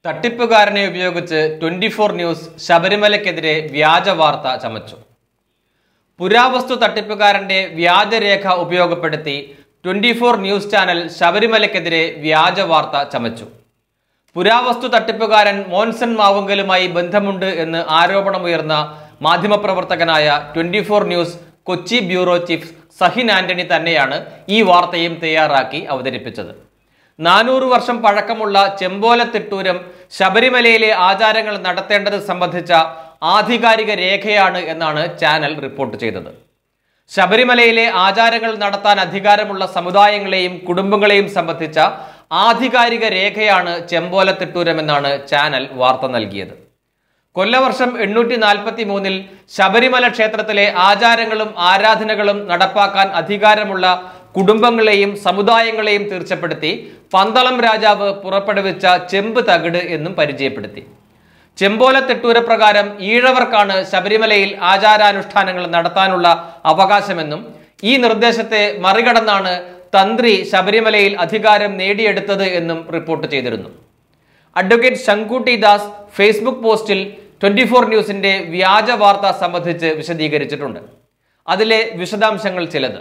തട്ടിപ്പുകാരനെ ഉപയോഗിച്ച് twenty four news ശബരിമലയ്ക്കെതിരെ വ്യാജ വാർത്ത ചമച്ചു പുരാവസ്തു തട്ടിപ്പുകാരന്റെ വ്യാജരേഖ ഉപയോഗപ്പെടുത്തി ട്വന്റി ഫോർ ന്യൂസ് ചാനൽ ശബരിമലയ്ക്കെതിരെ വ്യാജ വാർത്ത ചമച്ചു പുരാവസ്തു തട്ടിപ്പുകാരൻ മോൻസൺ മാവുങ്കലുമായി ബന്ധമുണ്ട് എന്ന് ആരോപണമുയർന്ന മാധ്യമപ്രവർത്തകനായ twenty four news Kochi bureau chief Sahin Antony തന്നെയാണ് ഈ വാർത്തയും തയ്യാറാക്കി അവതരിപ്പിച്ചത് നാനൂറ് വർഷം പഴക്കമുള്ള ചെമ്പോലത്തിട്ടൂരം ശബരിമലയിലെ ആചാരങ്ങൾ നടത്തേണ്ടത് സംബന്ധിച്ച ആധികാരിക രേഖയാണ് എന്നാണ് ചാനൽ റിപ്പോർട്ട് ചെയ്തത് ശബരിമലയിലെ ആചാരങ്ങൾ നടത്താൻ അധികാരമുള്ള സമുദായങ്ങളെയും കുടുംബങ്ങളെയും സംബന്ധിച്ച ആധികാരിക രേഖയാണ് ചെമ്പോലത്തിട്ടൂരം എന്നാണ് ചാനൽ വാർത്ത നൽകിയത് കൊല്ലവർഷം എണ്ണൂറ്റി നാൽപ്പത്തി മൂന്നിൽ ശബരിമല ക്ഷേത്രത്തിലെ ആചാരങ്ങളും ആരാധനകളും നടപ്പാക്കാൻ അധികാരമുള്ള കുടുംബങ്ങളെയും സമുദായങ്ങളെയും തീർച്ചപ്പെടുത്തി പന്തളം രാജാവ് പുറപ്പെടുവിച്ച ചെമ്പ് തകിട് എന്നും പരിചയപ്പെടുത്തി ചെമ്പോല തെട്ടൂര പ്രകാരം ഈഴവർക്കാണ് ശബരിമലയിൽ ആചാരാനുഷ്ഠാനങ്ങൾ നടത്താനുള്ള അവകാശമെന്നും ഈ നിർദ്ദേശത്തെ മറികടന്നാണ് തന്ത്രി ശബരിമലയിൽ അധികാരം നേടിയെടുത്തത് എന്നും റിപ്പോർട്ട് ചെയ്തിരുന്നു അഡ്വക്കേറ്റ് ശങ്കുട്ടി ദാസ് ഫേസ്ബുക്ക് പോസ്റ്റിൽ ട്വന്റി ഫോർ ന്യൂസിന്റെ വ്യാജ വാർത്ത സംബന്ധിച്ച് വിശദീകരിച്ചിട്ടുണ്ട് അതിലെ വിശദാംശങ്ങൾ ചിലത്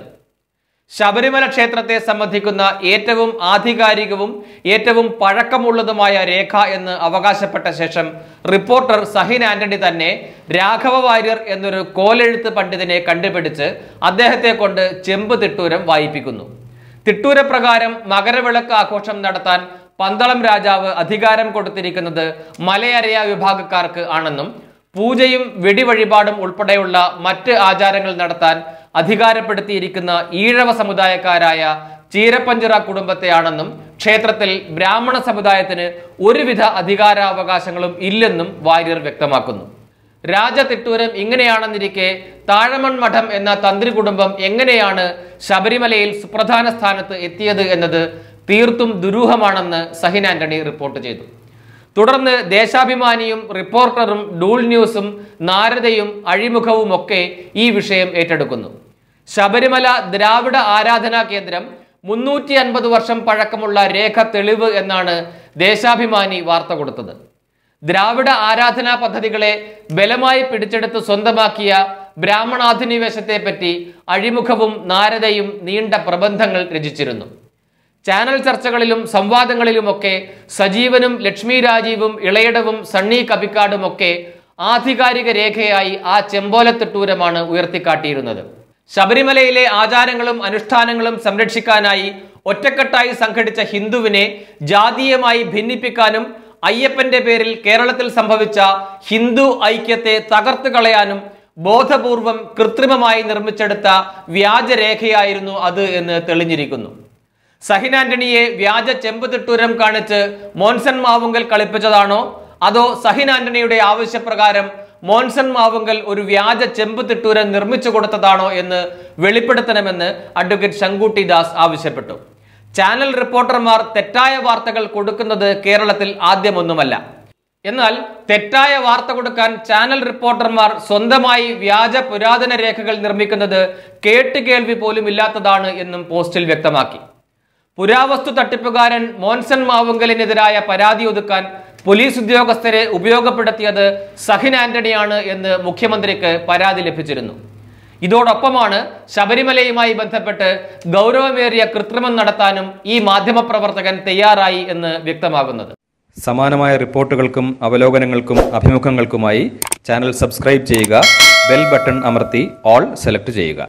ശബരിമല ക്ഷേത്രത്തെ സംബന്ധിക്കുന്ന ഏറ്റവും ആധികാരികവും ഏറ്റവും പഴക്കമുള്ളതുമായ രേഖ എന്ന് അവകാശപ്പെട്ട ശേഷം റിപ്പോർട്ടർ സഹിൻ ആന്റണി തന്നെ രാഘവ വാര്യർ എന്നൊരു കോലെഴുത്ത് പണ്ഡിതനെ കണ്ടുപിടിച്ച് അദ്ദേഹത്തെ കൊണ്ട് ചെമ്പ് തിട്ടൂരം വായിപ്പിക്കുന്നു തിട്ടൂരപ്രകാരം മകരവിളക്ക് ആഘോഷം നടത്താൻ പന്തളം രാജാവ് അധികാരം കൊടുത്തിരിക്കുന്നത് മലയരയ വിഭാഗക്കാർക്ക് ആണെന്നും പൂജയും വെടിവഴിപാടും ഉൾപ്പെടെയുള്ള മറ്റ് ആചാരങ്ങൾ നടത്താൻ അധികാരപ്പെടുത്തിയിരിക്കുന്ന ഈഴവ സമുദായക്കാരായ ചീരപ്പഞ്ചിറ കുടുംബത്തെയാണെന്നും ക്ഷേത്രത്തിൽ ബ്രാഹ്മണ സമുദായത്തിന് ഒരുവിധ അധികാരാവകാശങ്ങളും ഇല്ലെന്നും വാര്യർ വ്യക്തമാക്കുന്നു രാജതിട്ടൂരം ഇങ്ങനെയാണെന്നിരിക്കെ താഴമൺ മഠം എന്ന തന്ത്രി കുടുംബം എങ്ങനെയാണ് ശബരിമലയിൽ സുപ്രധാന സ്ഥാനത്ത് എത്തിയത് എന്നത് തീർത്തും ദുരൂഹമാണെന്ന് സഹിൻ ആന്റണി റിപ്പോർട്ട് ചെയ്തു തുടർന്ന് ദേശാഭിമാനിയും റിപ്പോർട്ടറും ഡൂൾ ന്യൂസും നാരദയും അഴിമുഖവും ഒക്കെ ഈ വിഷയം ഏറ്റെടുക്കുന്നു ശബരിമല ദ്രാവിഡ ആരാധനാ കേന്ദ്രം മുന്നൂറ്റി അൻപത് വർഷം പഴക്കമുള്ള രേഖ തെളിവ് എന്നാണ് ദേശാഭിമാനി വാർത്ത കൊടുത്തത് ദ്രാവിഡ ആരാധനാ പദ്ധതികളെ ബലമായി പിടിച്ചെടുത്ത് സ്വന്തമാക്കിയ ബ്രാഹ്മണാധിനിവേശത്തെ പറ്റി അഴിമുഖവും നാരദയും നീണ്ട പ്രബന്ധങ്ങൾ രചിച്ചിരുന്നു ചാനൽ ചർച്ചകളിലും സംവാദങ്ങളിലുമൊക്കെ സജീവനും ലക്ഷ്മി രാജീവും ഇളയടവും സണ്ണി കബിക്കാടും ഒക്കെ ആധികാരിക രേഖയായി ആ ചെമ്പോലത്തിട്ടൂരമാണ് ഉയർത്തിക്കാട്ടിയിരുന്നത് ശബരിമലയിലെ ആചാരങ്ങളും അനുഷ്ഠാനങ്ങളും സംരക്ഷിക്കാനായി ഒറ്റക്കെട്ടായി സംഘടിച്ച ഹിന്ദുവിനെ ജാതീയമായി ഭിന്നിപ്പിക്കാനും അയ്യപ്പന്റെ പേരിൽ കേരളത്തിൽ സംഭവിച്ച ഹിന്ദു ഐക്യത്തെ തകർത്ത് കളയാനും ബോധപൂർവം കൃത്രിമമായി നിർമ്മിച്ചെടുത്ത വ്യാജരേഖയായിരുന്നു അത് എന്ന് തെളിഞ്ഞിരിക്കുന്നു സഹിൻ ആന്റണിയെ വ്യാജ ചെമ്പ് തിട്ടൂരം കാണിച്ച് മോൻസൺ മാവുങ്കൽ കളിപ്പിച്ചതാണോ അതോ സഹിൻ ആന്റണിയുടെ ആവശ്യപ്രകാരം മോൻസൺ മാവുങ്കൽ ഒരു വ്യാജ ചെമ്പ് തിട്ടൂരം നിർമ്മിച്ചു കൊടുത്തതാണോ എന്ന് വെളിപ്പെടുത്തണമെന്ന് അഡ്വക്കേറ്റ് ശങ്കുട്ടി ദാസ് ആവശ്യപ്പെട്ടു ചാനൽ റിപ്പോർട്ടർമാർ തെറ്റായ വാർത്തകൾ കൊടുക്കുന്നത് കേരളത്തിൽ ആദ്യമൊന്നുമല്ല എന്നാൽ തെറ്റായ വാർത്ത കൊടുക്കാൻ ചാനൽ റിപ്പോർട്ടർമാർ സ്വന്തമായി വ്യാജ പുരാതന രേഖകൾ നിർമ്മിക്കുന്നത് കേട്ടുകേൾവി പോലും ഇല്ലാത്തതാണ് എന്നും പോസ്റ്റിൽ വ്യക്തമാക്കി പുരാവസ്തു തട്ടിപ്പുകാരൻ മോൻസൺ മാവുങ്കലിനെതിരായ പരാതി ഒതുക്കാൻ പോലീസ് ഉദ്യോഗസ്ഥരെ ഉപയോഗപ്പെടുത്തിയത് സഹിൻ ആന്റണിയാണ് എന്ന് മുഖ്യമന്ത്രിക്ക് പരാതി ലഭിച്ചിരുന്നു ഇതോടൊപ്പമാണ് ശബരിമലയുമായി ബന്ധപ്പെട്ട് ഗൗരവമേറിയ കൃത്രിമം നടത്താനും ഈ മാധ്യമപ്രവർത്തകൻ തയ്യാറായി എന്ന് വ്യക്തമാകുന്നത് സമാനമായ റിപ്പോർട്ടുകൾക്കും അവലോകനങ്ങൾക്കും അഭിമുഖങ്ങൾക്കുമായി ചാനൽ സബ്സ്ക്രൈബ് ചെയ്യുക ബെൽ ബട്ടൺ അമർത്തി ഓൾ സെലക്ട് ചെയ്യുക